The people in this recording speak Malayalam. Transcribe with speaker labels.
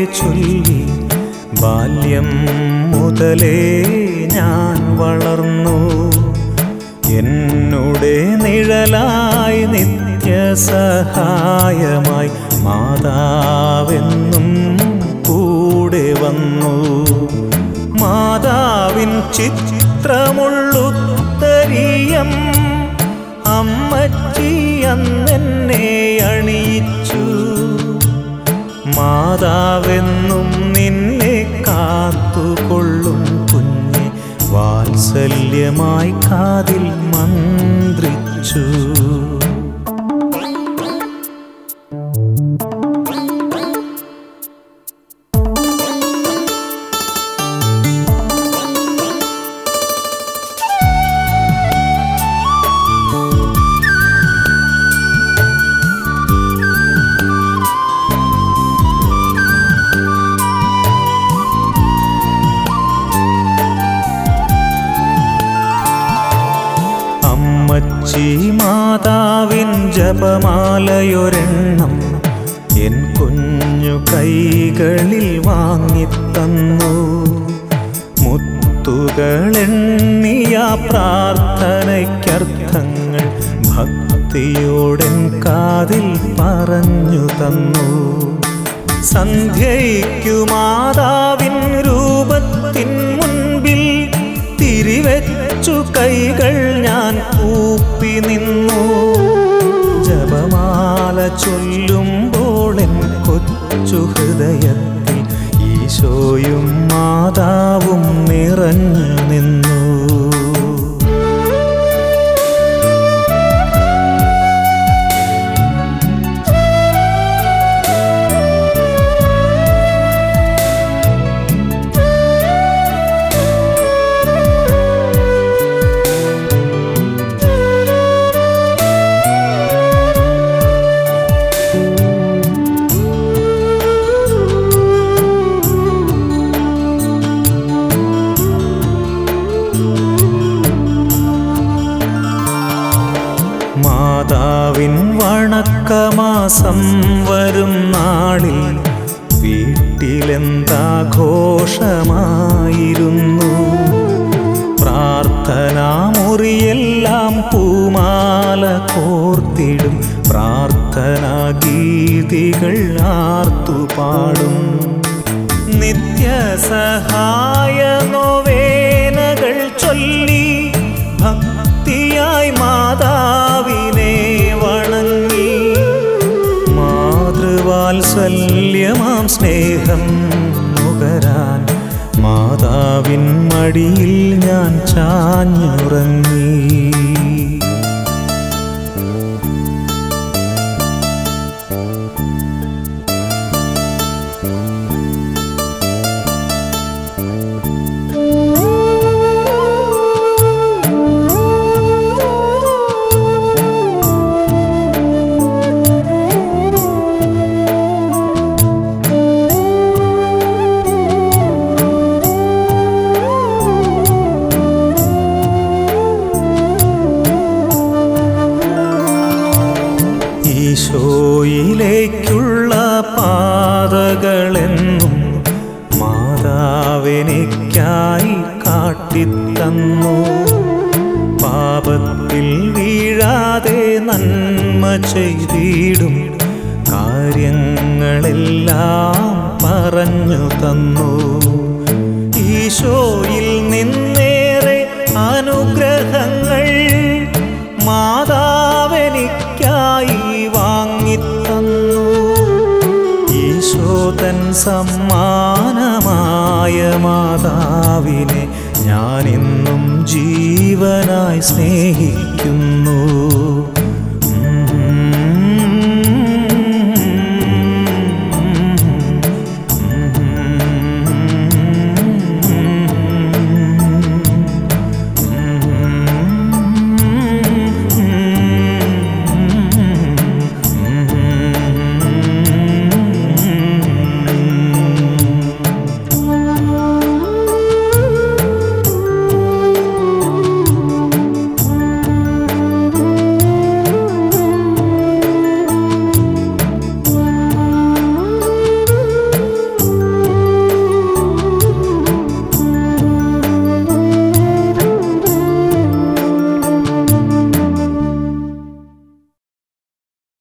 Speaker 1: ചൊല്ലി ബാല്യം മുതലേ ഞാൻ വളർന്നു എന്നുടെ നിഴലായി നിത്യസഹായമായി മാതാവെന്നും കൂടെ വന്നു മാതാവിൻ ചിത്രമുള്ളുത്തരീയം അമ്മച്ചി അന്നെന്നെ അണിയിച്ചു മാതാവെന്നും നിന്നെ കാത്തുകൊള്ളും കുഞ്ഞെ വാത്സല്യമായി കാതിൽ മന്ത്രിച്ചു അമ്മച്ചി മാതാവിൻ ജപമാലയൊരെണ്ണം എൻ കുഞ്ഞു കൈകളിൽ വാങ്ങിത്തന്നു മുത്തുകളെണ്ണിയ പ്രാർത്ഥനയ്ക്കർത്ഥങ്ങൾ ഭക്തിയോടൻ കാതിൽ പറഞ്ഞു തന്നു സന്ധ്യയ്ക്കു മാതാവിൻ രൂപത്തിൻ മുൻപിൽ തിരിവെച്ചു കൈകൾ ഞാൻ കൂപ്പി നിന്നു ജപമാല ചൊല്ലുമ്പോൾ എൻ കൊച്ചു ഹൃദയത്തിൽ ഈശോയും മാതാവും നിറഞ്ഞു നിന്നു മാതാവിൻ വണക്കമാസം വരും നാളിൽ വീട്ടിലെന്താഘോഷമായിരുന്നു പ്രാർത്ഥനാ മുറിയെല്ലാം പൂമാല കോർത്തിടും പ്രാർത്ഥനാ ഗീതികൾ ആർത്തുപാടും നിത്യസഹായ നോവേനകൾ ചൊല്ലി ഭക്തിയായി മാതാവിനെ വണങ്ങി മാതൃവാത്സല്യമാം സ്നേഹം നുകരാൻ മാതാവിൻ മടിയിൽ ഞാൻ ചാഞ്ഞുറങ്ങി ഈശോയിലേക്കുള്ള പാതകളെന്നും മാതാവിനിക്കായി കാട്ടിത്തന്നു പാപത്തിൽ വീഴാതെ നന്മ ചെയ്തിടും കാര്യങ്ങളെല്ലാം പറഞ്ഞു തന്നു ഈശോയിൽ നിന്നേറെ അനുഗ്രഹങ്ങൾ മാതാവെനിക്കായി വാങ്ങിത്തന്നു ഈശോതൻ സമ്മാനമായ മാതാവിനെ ഞാനിന്നും ജീവനായി സ്നേഹിക്കുന്നു